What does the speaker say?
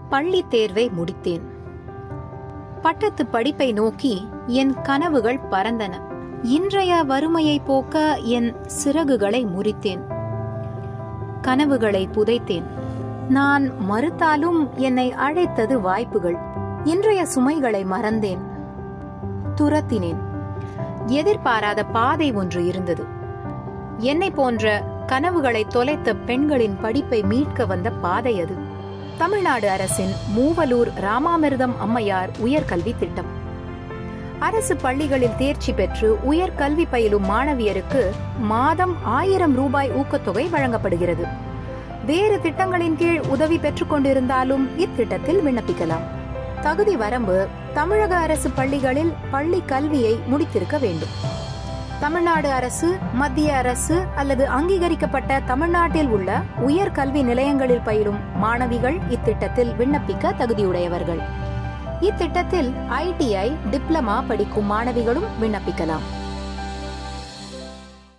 பள்ளி தேர்வை முடித்தேன் பட்டத்து படிப்பை நோக்கி என் கனவுகள் பறந்தன இன்றைய வறுமையை போக்க என் சிறகுகளை முறித்தேன் கனவுகளை புதைத்தேன் நான் மறுத்தாலும் என்னை அழைத்தது வாய்ப்புகள் இன்றைய சுமைகளை மறந்தேன் துரத்தினேன் எதிர்பாராத பாதை ஒன்று இருந்தது என்னை போன்ற கனவுகளை தொலைத்த பெண்களின் படிப்பை மீட்க வந்த பாதை அது தமிழ்நாடு அரசின் மூவலூர் ராமாமிர்தம் அம்மையார் உயர்கல்வி திட்டம் அரசு பள்ளிகளில் தேர்ச்சி பெற்று உயர்கல்வி பயிலும் மாணவியருக்கு மாதம் ஆயிரம் ரூபாய் ஊக்கத்தொகை வழங்கப்படுகிறது வேறு திட்டங்களின் கீழ் உதவி பெற்றுக் கொண்டிருந்தாலும் இத்திட்டத்தில் விண்ணப்பிக்கலாம் தகுதி வரம்பு தமிழக அரசு பள்ளிகளில் பள்ளி கல்வியை முடித்திருக்க வேண்டும் தமிழ்நாடு அரசு மத்திய அரசு அல்லது அங்கீகரிக்கப்பட்ட தமிழ்நாட்டில் உள்ள உயர் கல்வி நிலையங்களில் பயிலும் மாணவிகள் இத்திட்டத்தில் விண்ணப்பிக்க தகுதியுடையவர்கள் இத்திட்டத்தில் ஐடிஐ டிப்ளமா படிக்கும் மாணவிகளும் விண்ணப்பிக்கலாம்